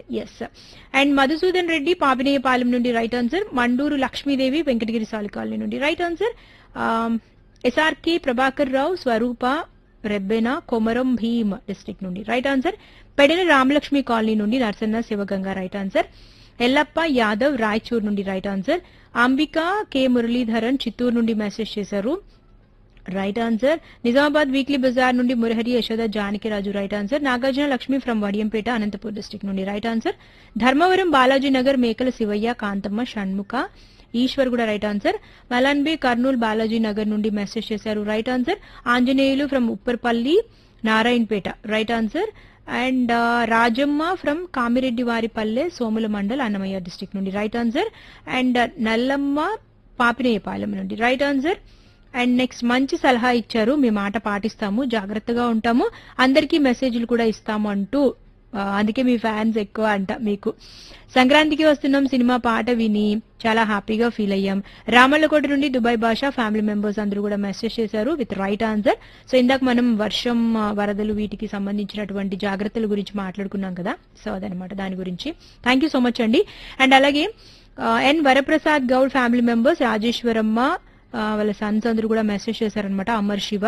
yes and Madhusudan Reddy Papineyapalem నుండి right answer Manduru Lakshmidevi Venkatagiri Sali colony నుండి right answer SRK Prabhakar Rao Swarupa Rebbena Komaram Bheem district నుండి right answer Pedela Ramalakshmi colony నుండి నరసన్న శివగంగా రైట్ ఆన్సర్ ఎల్లప్ప యాదవ్ రాయచూర్ నుండి right answer Ambika K Muralidharan Chittoor నుండి మెసేజ్ చేశారు right answer Nizamabad weekly Bazar నుండి Murahari Yashoda Janakiraju right answer Nagarjuna Lakshmi from Vadiyampeta Anantapur district నుండి రైట్ ఆన్సర్ ధర్మవరం బాలాజీ నగర్ మేకల శివయ్య కాంతమ్మ షణ్ముఖ ఈశ్వర్ కూడా రైట్ ఆన్సర్ మలన్బి కర్నూలు బాలాజీ నగర్ నుండి మెసేజ్ చేశారు right answer Anjaneyulu from Upparpalli Narayanpet right answer and Rajamma from Kamireddy Varipalle Somula mandal Annamayya district నుండి right answer and Nallamma Papineyapalem నుండి రైట్ ఆన్సర్ అండ్ నెక్స్ట్ మంచి సలహా ఇచ్చారు మీ మాట పాటిస్తాము జాగ్రత్తగా ఉంటాము అందరికీ మెసేజ్లు కూడా ఇస్తాము అంటూ ఆ, అందుకే మీ ఫ్యాన్స్ ఎక్కువ అంట మీకు సంక్రాంతికి వస్తున్నాం సినిమా పాట విని చాలా హ్యాపీగా ఫీల్ అయ్యాం రామల్లకోట నుండి దుబాయ్ భాష ఫ్యామిలీ మెంబర్స్ అందరూ కూడా మెసేజ్ చేశారు విత్ రైట్ ఆన్సర్ సో ఇందాక మనం వర్షం ఆ, వరదలు వీటికి సంబంధించినటువంటి జాగ్రత్తల గురించి మాట్లాడుకున్నాం కదా సో అదనమాట దాని గురించి థ్యాంక్ యూ సో మచ్ అండి అండ్ అలాగే ఆ, N Varaprasad Goud family members Rajeswaramma ఆ, వాళ్ళ సన్స్ అందరూ కూడా మెసేజ్ చేశారనమాట Amar Siva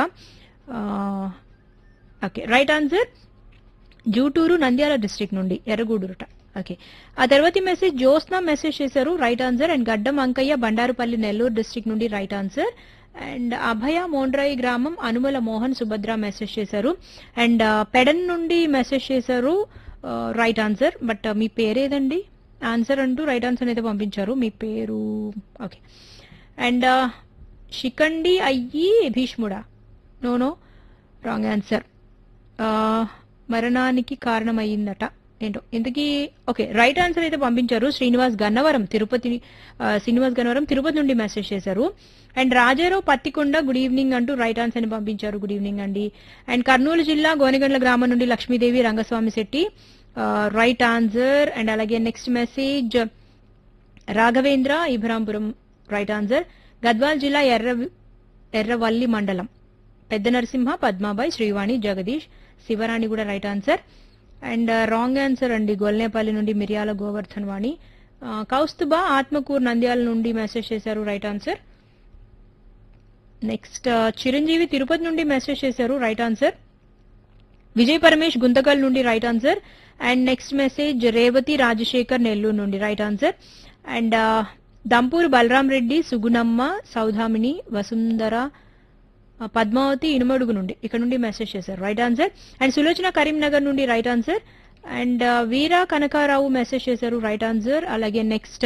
okay right answer Juturu Nandyal district నుండి ఎర్రగూడూరుట ఓకే ఆ తర్వాతి మెసేజ్ జ్యోత్స్న మెసేజ్ చేశారు right answer and Gaddam Ankayya Bandarupalli Nellore district నుండి right answer and Abhaya Mondrayi గ్రామం అనుమల మోహన్ సుభద్ర మెసేజ్ చేశారు అండ్ పెడన్ నుండి మెసేజ్ చేశారు రైట్ ఆన్సర్ బట్ మీ పేరేదండి ఆన్సర్ అంటూ రైట్ ఆన్సర్ అయితే పంపించారు మీ పేరు ఓకే అండ్ షికండి అయ్యి భీష్ముడా నో నో రాంగ్ ఆన్సర్ మరణానికి కారణమయ్యిందట ఏంటో ఇంతకీ ఓకే రైట్ ఆన్సర్ అయితే పంపించారు శ్రీనివాస్ గన్నవరం తిరుపతి ఆ, శ్రీనివాస్ గన్నవరం తిరుపతి నుండి మెసేజ్ చేశారు and Rajarao Pattikonda good evening అంటూ రైట్ ఆన్సర్ ని పంపించారు గుడ్ ఈవినింగ్ అండి అండ్ కర్నూలు జిల్లా గోనెగండ్ల గ్రామం నుండి Lakshmidevi Rangaswamy Setty right answer and అలాగే next message Raghavendra Ibrahimpuram right answer Gadwal జిల్లా ఎర్ర ఎర్రవల్లి మండలం పెద్ద నరసింహ పద్మాబాయ్ శ్రీవాణి జగదీష్ శివరాణి కూడా right answer and wrong answer అండి గొల్నేపల్లి నుండి మిరియాల గోవర్ధన్ వాణి ఆ, కౌస్తుబా ఆత్మకూర్ నంద్యాల నుండి మెసేజ్ చేశారు right answer next Chiranjeevi Tirupati నుండి మెసేజ్ చేశారు రైట్ ఆన్సర్ విజయ్ పరమేష్ గుంతకల్ నుండి right answer and next message Revathi Rajasekhar Nellore నుండి right answer and Dampur Balaram Reddy Sugunamma Saudamini Vasundhara ఆ, పద్మావతి ఇనుమడుగు నుండి ఇక్కడ నుండి మెసేజ్ చేశారు right answer and Sulochana Karimnagar నుండి right answer and Veera Kanakarao message చేశారు రైట్ ఆన్సర్ అలాగే నెక్స్ట్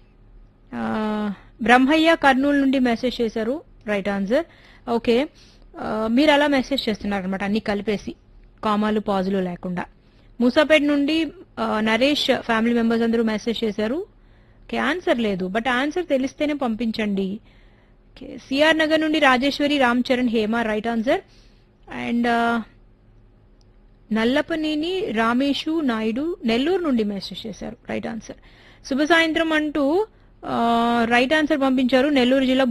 బ్రహ్మయ్య కర్నూలు నుండి మెసేజ్ చేశారు రైట్ ఆన్సర్ ఓకే మీరు అలా మెసేజ్ చేస్తున్నారు అనమాట అన్ని కలిపేసి కామాలు పాజులు లేకుండా మూసాపేట నుండి ఆ, నరేష్ ఫ్యామిలీ మెంబర్స్ అందరూ మెసేజ్ చేశారు ఓకే ఆన్సర్ లేదు బట్ ఆన్సర్ తెలిస్తేనే పంపించండి ఓకే సిఆర్ నగర్ నుండి Rajeswari Ram Charan Hema right answer and Nallapaneni Rameshu Naidu Nellore నుండి మెసేజ్ చేశారు రైట్ ఆన్సర్ శుభ సాయంత్రం అంటూ రైట్ ఆన్సర్ పంపించారు నెల్లూరు జిల్లా